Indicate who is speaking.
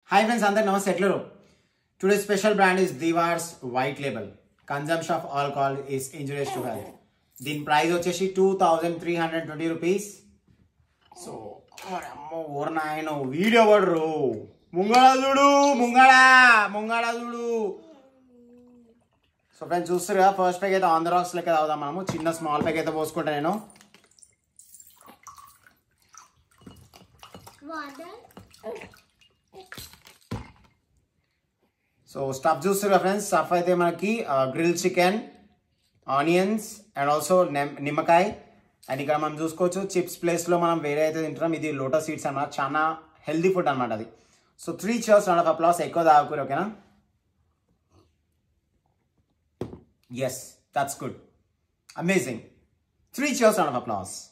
Speaker 1: Hi friends అందరు నమస్తే ఎట్లరు today special brand is Dewar's white label consumption of alcohol is injurious to health దీని price వచ్చేసి two thousand three hundred twenty rupees so అమ్మ ఊరు నాయన వీడియో పడరు ముంగళ చూడు ముంగళ ముంగళ చూడు సో ఫ్రెండ్స్ చూస్తారు కదా ఫస్ట్ ప్యాక్ అయితే ఆన్ ద రాక్స్ లెక్క తాగుదాం మనము చిన్న స్మాల్ ప్యాక్ అయితే పోసుకుంటా నేను
Speaker 2: Water.
Speaker 1: సో స్టఫ్ చూస్తారు కదా ఫ్రెండ్స్ స్టఫ్ అయితే మనకి grill chicken onions and also నిమ్మకాయ అండ్ ఇక్కడ మనం చూసుకోవచ్చు చిప్స్ ప్లేస్లో మనం వేరే అయితే తింటున్నాం ఇది లోటస్ సీడ్స్ అన్నమాట చాలా హెల్దీ ఫుడ్ అనమాట అది so three cheers round of applause ఎక్కువ తాగుకూరు ఓకేనా yes that's good amazing three cheers round of applause